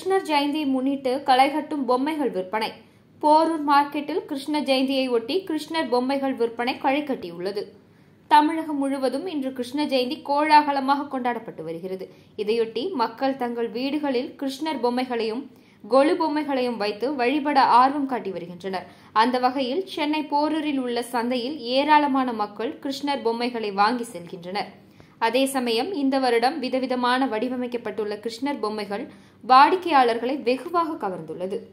கிருஷ்ணர் ஜெயந்தியை முன்னிட்டு களைகட்டும் பொம்மைகள் விற்பனை போரூர் மார்க்கெட்டில் கிருஷ்ண ஜெயந்தியை ஒட்டி கிருஷ்ணர் பொம்மைகள் விற்பனை களை கட்டியுள்ளது தமிழகம் முழுவதும் இன்று கிருஷ்ண ஜெயந்தி கோலாகலமாக கொண்டாடப்பட்டு வருகிறது இதையொட்டி மக்கள் தங்கள் வீடுகளில் கிருஷ்ணர் பொம்மைகளையும் கொலு பொம்மைகளையும் வைத்து வழிபட ஆர்வம் காட்டி வருகின்றனர் அந்த வகையில் சென்னை போரூரில் உள்ள சந்தையில் ஏராளமான மக்கள் கிருஷ்ணர் பொம்மைகளை வாங்கி செல்கின்றனர் அதே சமயம் இந்த வருடம் விதவிதமான வடிவமைக்கப்பட்டுள்ள கிருஷ்ணர் பொம்மைகள் வாடிக்கையாளர்களை வெகுவாக கவர்ந்துள்ளது